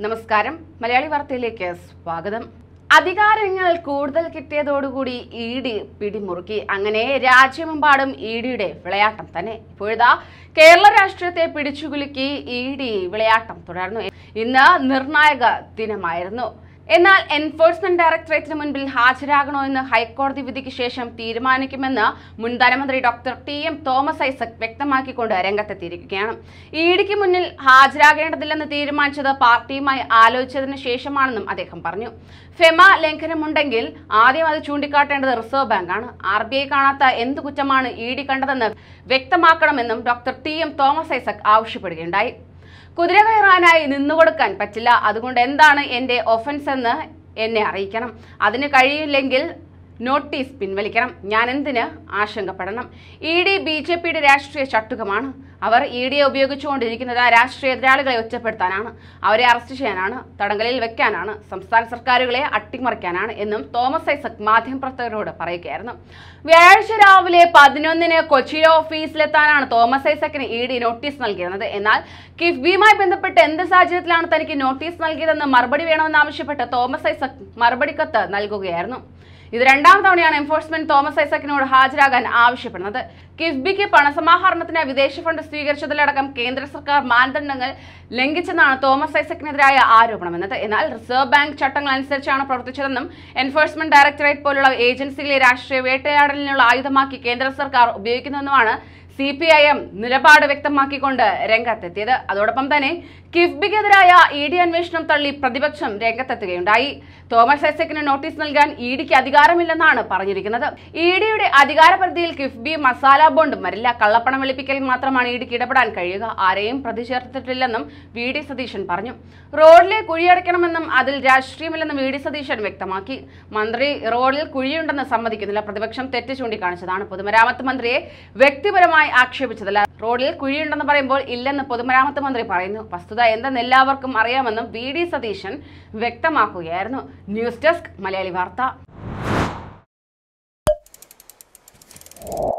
നമസ്കാരം മലയാളി വാർത്തയിലേക്ക് സ്വാഗതം അധികാരങ്ങൾ കൂടുതൽ കിട്ടിയതോടുകൂടി ഇ ഡി പിടിമുറുക്കി അങ്ങനെ രാജ്യമെമ്പാടും ഇ ഡിയുടെ വിളയാട്ടം തന്നെ ഇപ്പോഴതാ കേരള രാഷ്ട്രീയത്തെ പിടിച്ചുകുലുക്കി ഇ ഡി വിളയാട്ടം തുടർന്നു ഇന്ന് നിർണായക ദിനമായിരുന്നു എന്നാൽ എൻഫോഴ്സ്മെന്റ് ഡയറക്ടറേറ്റിന് മുൻപിൽ ഹാജരാകണോ എന്ന് ഹൈക്കോടതി വിധിക്ക് ശേഷം തീരുമാനിക്കുമെന്ന് മുൻ ധനമന്ത്രി doctor T M Thomas Isaac വ്യക്തമാക്കിക്കൊണ്ട് രംഗത്തെത്തിയിരിക്കുകയാണ് ഇ ഡിക്ക് മുന്നിൽ ഹാജരാകേണ്ടതില്ലെന്ന് തീരുമാനിച്ചത് പാർട്ടിയുമായി ആലോചിച്ചതിന് ശേഷമാണെന്നും അദ്ദേഹം പറഞ്ഞു ഫെമ ലംഘനമുണ്ടെങ്കിൽ ആദ്യം അത് ചൂണ്ടിക്കാട്ടേണ്ടത് റിസർവ് ബാങ്കാണ് ആർ ബി ഐ കാണാത്ത എന്ത് കുറ്റമാണ് ഇ ഡി കണ്ടതെന്ന് വ്യക്തമാക്കണമെന്നും doctor T M Thomas Isaac ആവശ്യപ്പെടുകയുണ്ടായി കുതിര കയറാനായി നിന്നുകൊടുക്കാൻ പറ്റില്ല അതുകൊണ്ട് എന്താണ് എൻ്റെ ഒഫൻസ് എന്ന് എന്നെ അറിയിക്കണം അതിന് കഴിയില്ലെങ്കിൽ നോട്ടീസ് പിൻവലിക്കണം ഞാൻ എന്തിന് ആശങ്കപ്പെടണം ഇ ഡി ബി ജെ പിയുടെ രാഷ്ട്രീയ ചട്ടുകമാണ് അവർ ഇ ഡിയെ ഉപയോഗിച്ചുകൊണ്ടിരിക്കുന്നത് രാഷ്ട്രീയ എതിരാളികളെ ഒറ്റപ്പെടുത്താനാണ് അവരെ അറസ്റ്റ് ചെയ്യാനാണ് തടങ്കലിൽ വെക്കാനാണ് സംസ്ഥാന സർക്കാരുകളെ അട്ടിമറിക്കാനാണ് എന്നും തോമസ് ഐസക് മാധ്യമപ്രവർത്തകരോട് പറയുകയായിരുന്നു വ്യാഴാഴ്ച രാവിലെ പതിനൊന്നിന് കൊച്ചിയിലെ ഓഫീസിലെത്താനാണ് തോമസ് ഐസക്കിന് ഇ ഡി നോട്ടീസ് നൽകിയിരുന്നത് എന്നാൽ കിഫ്ബിയുമായി ബന്ധപ്പെട്ട് എന്ത് സാഹചര്യത്തിലാണ് തനിക്ക് നോട്ടീസ് നൽകിയതെന്ന് മറുപടി വേണമെന്നാവശ്യപ്പെട്ട് തോമസ് ഐസക് മറുപടി കത്ത് നൽകുകയായിരുന്നു ഇത് രണ്ടാം തവണയാണ് എൻഫോഴ്സ്മെന്റ് തോമസ് ഐസക്കിനോട് ഹാജരാകാൻ ആവശ്യപ്പെടുന്നത് കിഫ്ബിക്ക് പണസമാഹരണത്തിന് വിദേശ ഫണ്ട് സ്വീകരിച്ചതിലടക്കം കേന്ദ്ര സർക്കാർ മാനദണ്ഡങ്ങൾ ലംഘിച്ചെന്നാണ് തോമസ് ഐസക്കിനെതിരായ ആരോപണം എന്നത് എന്നാൽ റിസർവ് ബാങ്ക് ചട്ടങ്ങൾ അനുസരിച്ചാണ് പ്രവർത്തിച്ചതെന്നും എൻഫോഴ്സ്മെന്റ് ഡയറക്ടറേറ്റ് പോലുള്ള ഏജൻസികളെ രാഷ്ട്രീയ വേട്ടയാടലിനുള്ള ആയുധമാക്കി കേന്ദ്ര സർക്കാർ ഉപയോഗിക്കുന്നുവെന്നുമാണ് സി പി ഐ എം നിലപാട് വ്യക്തമാക്കിക്കൊണ്ട് രംഗത്തെത്തിയത് അതോടൊപ്പം തന്നെ കിഫ്ബിക്കെതിരായ ഇ ഡി അന്വേഷണം തള്ളി പ്രതിപക്ഷം രംഗത്തെത്തുകയുണ്ടായി തോമസ് ഐസക്കിന് നോട്ടീസ് നൽകാൻ ഇ ഡിക്ക് അധികാരമില്ലെന്നാണ് പറഞ്ഞിരിക്കുന്നത് ഇ ഡിയുടെ അധികാര പരിധിയിൽ കിഫ്ബി മസാല ബോണ്ടും വരില്ല കള്ളപ്പണം വെളുപ്പിക്കൽ മാത്രമാണ് ഇ ഡിക്ക് ഇടപെടാൻ കഴിയുക ആരെയും പ്രതി ചേർത്തിട്ടില്ലെന്നും വി ഡി സതീശൻ പറഞ്ഞു റോഡിലെ കുഴിയടയ്ക്കണമെന്നും അതിൽ രാഷ്ട്രീയമില്ലെന്നും വി ഡി സതീശൻ വ്യക്തമാക്കി മന്ത്രി റോഡിൽ കുഴിയുണ്ടെന്ന് സമ്മതിക്കുന്നില്ല പ്രതിപക്ഷം തെറ്റ് ചൂണ്ടിക്കാണിച്ചതാണ് പൊതുമരാമത്ത് മന്ത്രിയെ വ്യക്തിപരമായി ആക്ഷേപിച്ചതല്ല റോഡിൽ കുഴിയുണ്ടെന്ന് പറയുമ്പോൾ ഇല്ലെന്ന് പൊതുമരാമത്ത് മന്ത്രി പറയുന്നു വസ്തുത എന്തെന്ന് എല്ലാവർക്കും അറിയാമെന്നും വി ഡി സതീശൻ വ്യക്തമാക്കുകയായിരുന്നു ന്യൂസ് ഡെസ്ക് മലയാളി വാർത്ത